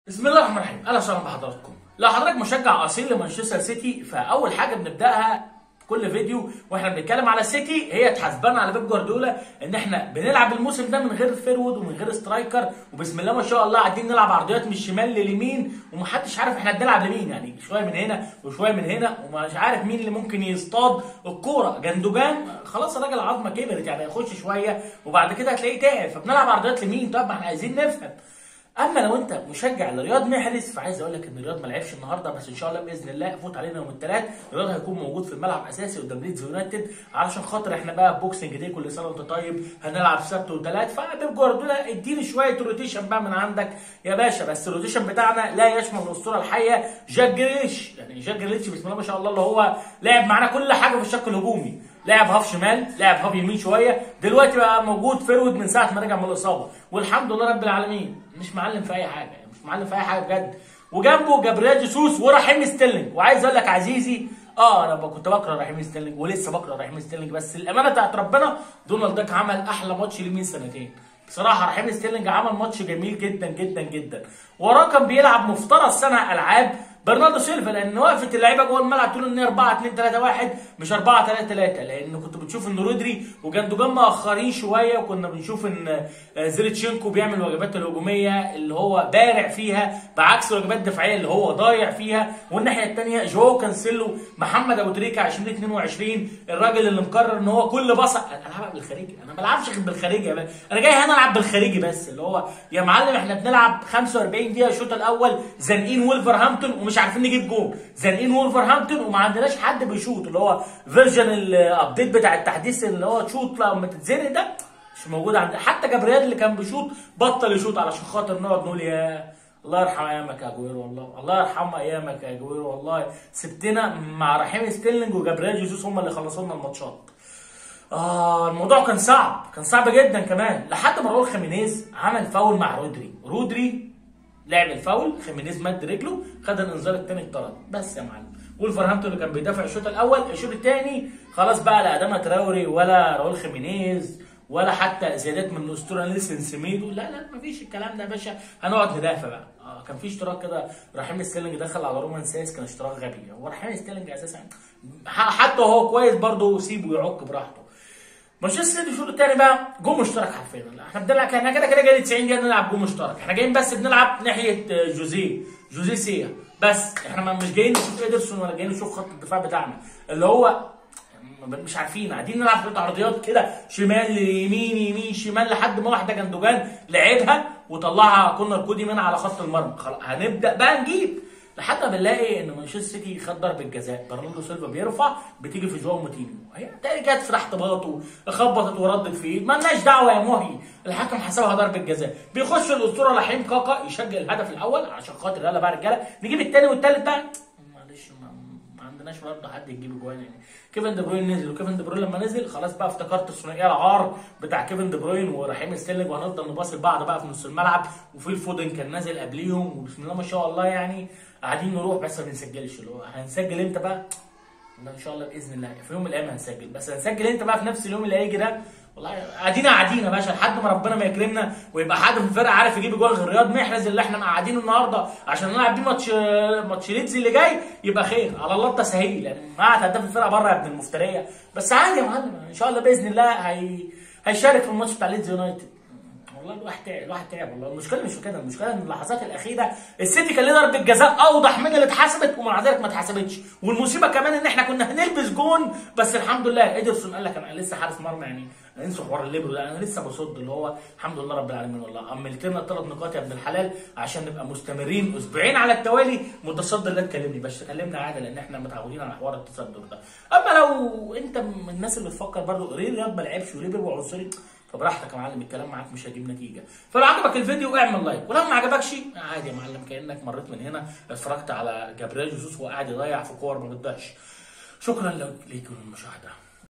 بسم الله الرحمن الرحيم اهلا وسهلا بحضراتكم لو حضرتك مشجع اصيل لمانشستر سيتي فاول حاجه بنبداها كل فيديو واحنا بنتكلم على سيتي هي تحاسبنا على بيب جوارديولا ان احنا بنلعب الموسم ده من غير فيرود ومن غير سترايكر وبسم الله ما شاء الله قاعدين نلعب عرضيات من الشمال لليمين ومحدش عارف احنا بنلعب لمين يعني شويه من هنا وشويه من هنا ومش عارف مين اللي ممكن يصطاد الكوره جندوجان خلاص الراجل العظمه كبرت يعني هيخش شويه وبعد كده هتلاقيه تعب فبنلعب عرضيات لمين طب ما احنا عايزين نفهم اما لو انت مشجع لرياض محرز فعايز اقول لك ان رياض ما لعبش النهارده بس ان شاء الله باذن الله فوت علينا يوم الثلاث رياض هيكون موجود في الملعب اساسي قدام ليدز يونايتد علشان خاطر احنا بقى بوكسنج دي كل سنه وانت طيب هنلعب سبت وثلاث فبيب جوارديولا اديني شويه روتيشن بقى من عندك يا باشا بس الروتيشن بتاعنا لا يشمل الاسطوره الحيه جاك جريش يعني جاك جريش بسم الله ما شاء الله اللي هو لاعب معانا كل حاجه في الشق الهجومي لعب هاف شمال لعب هاف يمين شويه دلوقتي بقى موجود فيرود من ساعه ما رجع من الاصابه والحمد لله رب العالمين مش معلم في اي حاجه مش معلم في اي حاجه بجد وجنبه جابريل جيسوس ورحيم ستيرلينج وعايز اقول لك عزيزي اه انا كنت بكره رحيم ستيرلينج ولسه بكره رحيم ستيرلينج بس الامانه بتاعت ربنا دونالد داك عمل احلى ماتش ليه من سنتين بصراحه رحيم ستيرلينج عمل ماتش جميل جدا جدا جدا وراه كان بيلعب مفترض سنه العاب برناردو سيلفا لان وقفه اللعيبه جوه الملعب تقول ان 4 2 3 1 مش 4 3 3 لان كنت بتشوف ان رودري وجندوجان مأخرين شويه وكنا بنشوف ان زيرتشينكو بيعمل واجبات الهجوميه اللي هو بارع فيها بعكس الواجبات الدفاعيه اللي هو ضايع فيها والناحيه الثانيه جو كانسيلو محمد ابو تريكه 2022 الراجل اللي مقرر ان هو كل بصه انا العبها بالخارجي انا ما بلعبش غير بالخارجي يا باشا انا جاي هنا العب بالخارجي بس اللي هو يا معلم احنا بنلعب 45 دقيقه الشوط الاول زانقين ولفرهامبتون ومش عارفين نجيب جول زانقين ولفرهامبتون وما عندناش حد بيشوط اللي هو فيرجن الابديت بتاع التحديث اللي هو تشوط لما تتزنق ده مش موجود عند حتى جابرييل اللي كان بيشوط بطل يشوط علشان خاطر نقعد نقول يا الله يرحم ايامك يا اجويرو والله الله يرحم ايامك يا اجويرو والله سبتنا مع رحيم ستيرلينج وجابرييل جيسوس هم اللي خلصوا لنا الماتشات اه الموضوع كان صعب كان صعب جدا كمان لحد ما راؤول خيمينيز عمل فاول مع رودري رودري لعب الفاول خيمينيز مد رجله خد الانذار الثاني اتطرد بس يا معلم ولفرهامبتون اللي كان بيدافع الشوط الاول الشوط الثاني خلاص بقى لا اداما تراوري ولا راؤول خيمينيز ولا حتى زيادات من الاسطوره نيلسون سيميدو لا لا مفيش الكلام ده يا باشا هنقعد ندافع بقى آه كان في اشتراك كده رحيم ستيرلينج دخل على رومان سايس كان اشتراك غبي هو رحيم ستيرلينج اساسا حتى هو كويس برضه سيبه يعك براحته مانشستر سيتي الشوط الثاني بقى جول مشترك حرفيا احنا بنلعب احنا كده كده جاي 90 دقيقه نلعب جول مشترك احنا جايين بس بنلعب ناحيه جوزيه جوزيه سيا بس احنا مش جايين نشوف ادرسون ولا جايين نشوف خط الدفاع بتاعنا اللي هو مش عارفين قاعدين نلعب في عرضيات كده شمال يمين يمين شمال لحد ما واحده جندوجان لعبها وطلعها كورنر كودي من على خط المرمى خلاص هنبدا بقى نجيب لحد ما بنلاقي ان مانشستر سيتي خد ضربه جزاء برناردو سيلفا بيرفع بتيجي في جواو موتينيو هي تاني جت في احتباطه خبطت وردت فيه مالناش دعوه يا مهي الحكم حسبها ضربه جزاء بيخش الاسطوره رحيم كاكا يسجل الهدف الاول عشان خاطر يلا بقى رجاله نجيب الثاني والثالث بقى معلش ما, ما عندناش برضه حد يجيب جوان يعني كيفن دي بروين نزل وكيفن دي بروين لما نزل خلاص بقى افتكرت الثنائيه العار بتاع كيفن دي بروين ورحيم ستيرلينج وهنفضل نباصي لبعض بقى في نص الملعب وفي الفودن كان نازل قبليهم وبسم الله ما شاء الله يعني قاعدين نروح بس ما بنسجلش اللي هو هنسجل امتى بقى؟ ان شاء الله باذن الله في يوم من الايام هنسجل بس هنسجل امتى بقى في نفس اليوم اللي هيجي ده والله قاعدين قاعدين يا باشا لحد ما ربنا ما يكرمنا ويبقى حد في الفرقه عارف يجيب جوان غير رياض محرز اللي احنا قاعدينه النهارده عشان نلعب بيه ماتش ماتش ليدز اللي جاي يبقى خير على الله التسهيل يعني قاعد هداف الفرقه بره يا ابن المفتريه بس عادي يا معلم ان شاء الله باذن الله هي هيشارك في الماتش بتاع ليدز يونايتد والله الواحد تعب الواحد تعب والله المشكله مش في كده المشكله ان اللحظات الاخيره السيتي كان ليه ضربه جزاء اوضح من اللي اتحسبت ومع ذلك ما اتحسبتش والمصيبه كمان ان احنا كنا هنلبس جون بس الحمد لله ادرسون قال لك انا لسه حارس مرمى يعني انسوا حوار الليبرو ده انا لسه بصد اللي هو الحمد لله رب العالمين والله املت لنا ثلاث نقاط يا ابن الحلال عشان نبقى مستمرين اسبوعين على التوالي متصدر لا تكلمني بس كلمنا عادي لان احنا متعودين على حوار التصدر ده اما لو انت من الناس اللي بتفكر برضه ليه رياض ما لعبش وليه بيبقى عنصري فبراحتك يا معلم الكلام معاك مش هيجيب نتيجه فلو عجبك الفيديو اعمل لايك ولو ما عجبكش عادي يا معلم كانك مريت من هنا اتفرجت على جابريل جيسوس وقاعد يضيع في كور ما بتضيعش شكرا لكم للمشاهده